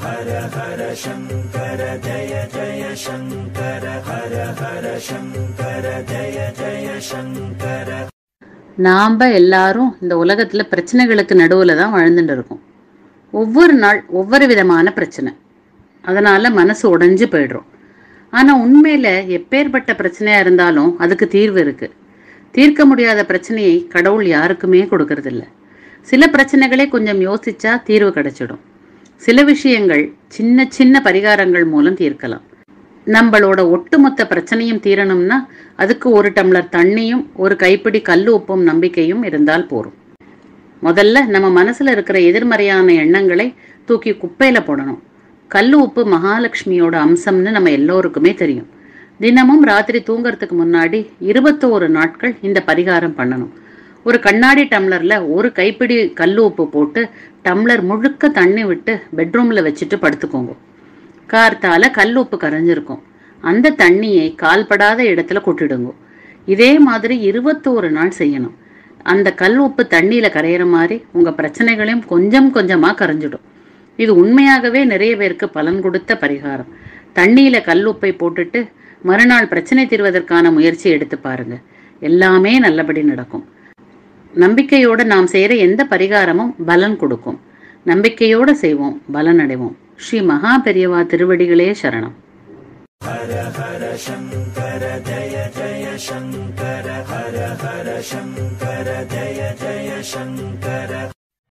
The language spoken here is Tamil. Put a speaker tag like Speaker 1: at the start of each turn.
Speaker 1: நாம எல்லாரும் இந்த உலகத்துல பிரச்சனைகளுக்கு நடுவுல தான் வாழ்ந்துட்டு இருக்கோம் ஒவ்வொரு நாள் ஒவ்வொரு விதமான பிரச்சனை அதனால மனசு உடைஞ்சு போயிடுறோம் ஆனா உண்மையில எப்பேற்பட்ட பிரச்சனையா இருந்தாலும் அதுக்கு தீர்வு இருக்கு தீர்க்க முடியாத பிரச்சனையை கடவுள் யாருக்குமே கொடுக்கறதில்ல சில பிரச்சனைகளே கொஞ்சம் யோசிச்சா தீர்வு கிடைச்சிடும் சில விஷயங்கள் சின்ன சின்ன பரிகாரங்கள் மூலம் தீர்க்கலாம் நம்மளோட ஒட்டுமொத்த பிரச்சனையும் தீரணும்னா அதுக்கு ஒரு டம்ளர் தண்ணியும் ஒரு கைப்பிடி கல் உப்பும் நம்பிக்கையும் இருந்தால் போரும் முதல்ல நம்ம மனசுல இருக்கிற எதிர்மறையான எண்ணங்களை தூக்கி குப்பையில போடணும் கல் உப்பு மகாலட்சுமியோட அம்சம்னு நம்ம எல்லோருக்குமே தெரியும் தினமும் ராத்திரி தூங்கறதுக்கு முன்னாடி இருபத்தோரு நாட்கள் இந்த பரிகாரம் பண்ணணும் ஒரு கண்ணாடி டம்ளர்ல ஒரு கைப்பிடி கல் உப்பு போட்டு டம்ளர் முழுக்க தண்ணி விட்டு பெட்ரூம்ல வச்சுட்டு படுத்துக்கோங்க கார்த்தால கல் உப்பு கரைஞ்சிருக்கும் அந்த தண்ணியை கால்படாத இடத்துல கொட்டிடுங்க இதே மாதிரி இருபத்தோரு நாள் செய்யணும் அந்த கல் உப்பு தண்ணியில கரையிற மாதிரி உங்க பிரச்சனைகளையும் கொஞ்சம் கொஞ்சமா கரைஞ்சிடும் இது உண்மையாகவே நிறைய பேருக்கு பலன் கொடுத்த பரிகாரம் தண்ணியில கல் உப்பை போட்டுட்டு மறுநாள் பிரச்சனை தீர்வதற்கான முயற்சி எடுத்து பாருங்க எல்லாமே நல்லபடி நடக்கும் நம்பிக்கையோட நாம் செய்யற எந்த பரிகாரமும் பலன் கொடுக்கும் நம்பிக்கையோட செய்வோம் பலன் அடைவோம் ஸ்ரீ மகா பெரியவா திருவடிகளே சரணம்